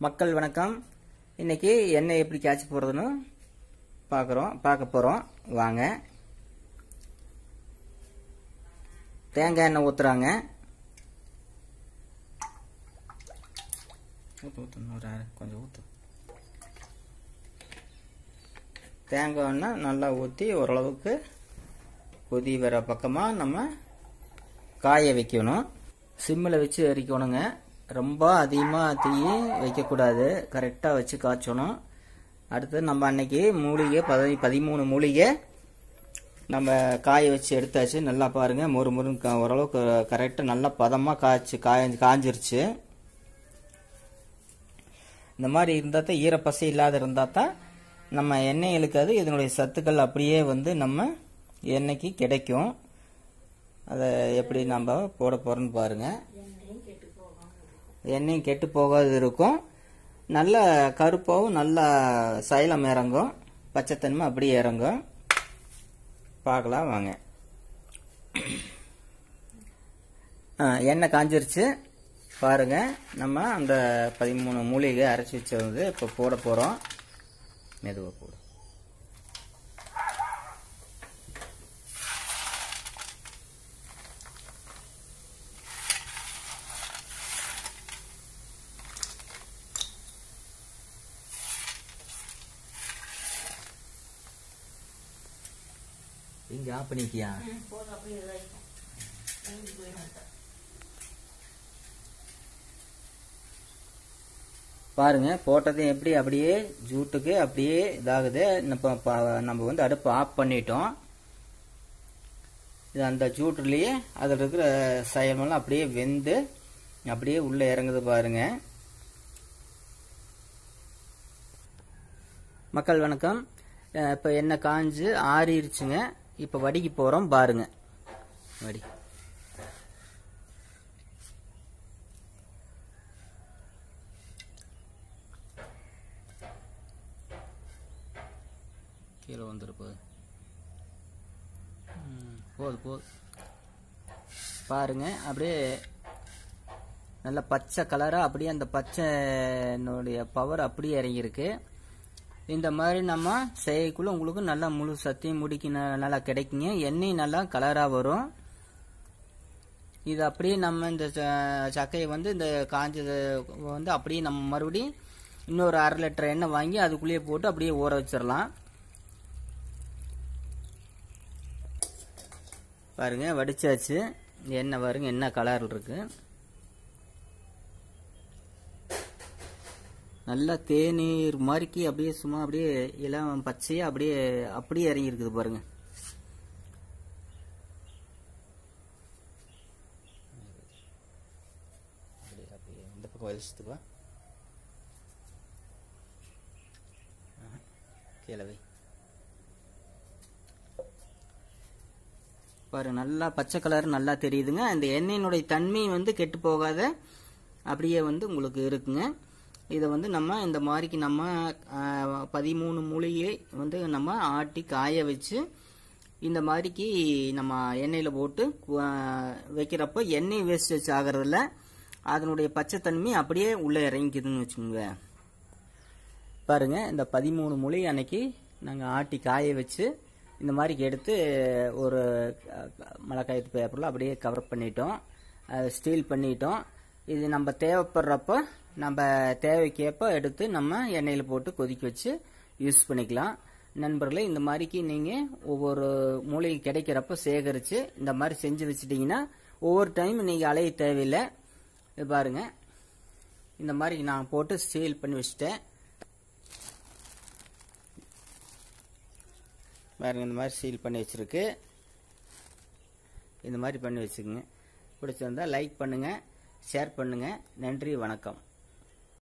மக்கள் வணக்கம் இன்னைக்கு எண்ணெய் எப்படி காய்ச்சி போகிறதுன்னு பார்க்குறோம் பார்க்க போகிறோம் வாங்க தேங்காய் எண்ணெய் ஊற்றுறாங்க ஊற்று ஊற்று இன்னொரு அரை கொஞ்சம் ஊற்று தேங்காய் எண்ணெய் நல்லா ஊற்றி ஓரளவுக்கு கொதி வர பக்கமாக நம்ம காய வைக்கணும் சிம்மில் வச்சு எரிக்கணுங்க ரொம்ப அதிகமாக தீ வைக்கக்கூடாது கரெக்டாக வச்சு காய்ச்சணும் அடுத்து நம்ம அன்னைக்கு மூலிகை பதி பதிமூணு மூலிகை நம்ம காய வச்சு எடுத்தாச்சு நல்லா பாருங்க மொறு மொறுன்னு கா- ஓரளவுக்கு கரெக்டாக நல்லா பதமாக காய்ச்சி காய காஞ்சிருச்சு இந்த மாதிரி இருந்தால் தான் ஈரப்பசை இல்லாத இருந்தால் தான் நம்ம எண்ணெய் இழுக்காது இதனுடைய சத்துக்கள் அப்படியே வந்து நம்ம எண்ணெய்க்கு கிடைக்கும் அதை எப்படி நம்ம போட போகிறோன்னு பாருங்க எண்ணெயும் கெட்டு போகாது இருக்கும் நல்ல கருப்பாகவும் நல்லா சைலம் இறங்கும் பச்சைத்தன்மை அப்படியே இறங்கும் பார்க்கலாம் வாங்க ஆ, எண்ணெய் காஞ்சிருச்சு பாருங்க நம்ம அந்த பதிமூணு மூலிகை அரைச்சி வச்சது இப்போ போட போகிறோம் மெதுவாக போடு இங்க ஆஃப் பண்ணிக்கியா பாருங்க போட்டது எப்படி அப்படியே ஜூட்டுக்கு அப்படியே இதாகுது இப்ப ப- நம்ம வந்து அடுப்பு ஆஃப் பண்ணிட்டோம் இது அந்த ஜூட்லேயே அதில் இருக்கிற சயமெல்லாம் அப்படியே வெந்து அப்படியே உள்ளே இறங்குது பாருங்க மக்கள் வணக்கம் அஹ் இப்ப எண்ணெய் காஞ்சு ஆறிடுச்சுங்க இப்ப வடிக்கு போறோம் பாருங்க வடி கீழே வந்துரு போகுது ம், போது போது பாருங்க அப்படியே நல்ல பச்சை கலரா அப்படியே அந்த பச்சைனுடைய பவர் அப்படியே இறங்கியிருக்கு இந்த மாதிரி நம்ம செய்யக்குள்ள உங்களுக்கு நல்லா முழு சத்தையும் முடிக்கு ந- நல்லா கிடைக்குங்க எண்ணெய் நல்லா கலரா வரும் இது அப்படியே நம்ம இந்த ச- சக்கையை வந்து இந்த காஞ்சது வந்து அப்படியே நம்ம மறுபடியும் இன்னொரு அரை லிட்டர் எண்ணெய் வாங்கி அதுக்குள்ளேயே போட்டு அப்படியே ஊற வச்சிடலாம் பாருங்க வடிச்சாச்சு எண்ணெய் பாருங்க என்ன கலர் இருக்கு நல்லா தேநீர் மாதிரிக்கு அப்படியே சும்மா அப்படியே இளம் பச்சையா அப்படியே அப்படியே இறங்கி இருக்குது பாருங்க அப்படியே அப்படியே இந்த பக்கம் வலிச்சுட்டுப்பா கீழே வை பாருங்க நல்லா பச்சை கலர் நல்லா தெரியுதுங்க அந்த எண்ணெயினுடைய தன்மை வந்து கெட்டு போகாத அப்படியே வந்து உங்களுக்கு இருக்குங்க இதை வந்து நம்ம இந்த மாதிரிக்கு நம்ம ஆஹ், பதிமூணு மூலிகை வந்து நம்ம ஆட்டி காய வச்சு இந்த மாதிரிக்கு நம்ம எண்ணெயில் போட்டு ஆஹ், வைக்கிறப்போ எண்ணெய் வேஸ்டேஜ் ஆகிறதில்ல அதனுடைய பச்சைத்தன்மை அப்படியே உள்ளே இறங்கிக்குதுன்னு வச்சுக்கோங்க பாருங்க இந்த பதிமூணு மூலிகை அன்னைக்கு நாங்கள் ஆட்டி காய வச்சு இந்த மாதிரி எடுத்து ஒரு மழைக்காயத்து பேப்பரில் அப்படியே கவர் பண்ணிட்டோம் ஸ்டீல் பண்ணிட்டோம் இது நம்ம தேவைப்படுறப்ப நம்ம தேவைக்கேற்ப எடுத்து நம்ம எண்ணெயில் போட்டு கொதிக்க வச்சு யூஸ் பண்ணிக்கலாம் நண்பர்களே இந்த மாதிரிக்கு நீங்கள் ஒவ்வொரு மூலிகை கிடைக்கிறப்ப சேகரித்து இந்த மாதிரி செஞ்சு வச்சிட்டிங்கன்னா ஒவ்வொரு டைம் நீங்கள் அலைய தேவையில்லை இது பாருங்க இந்த மாதிரி நான் போட்டு சீல் பண்ணி வச்சுட்டேன் பாருங்க இந்த மாதிரி சீல் பண்ணி வச்சிருக்கு இந்த மாதிரி பண்ணி வச்சுக்கோங்க பிடிச்சிருந்தா லைக் பண்ணுங்க ஷேர் பண்ணுங்க நன்றி வணக்கம்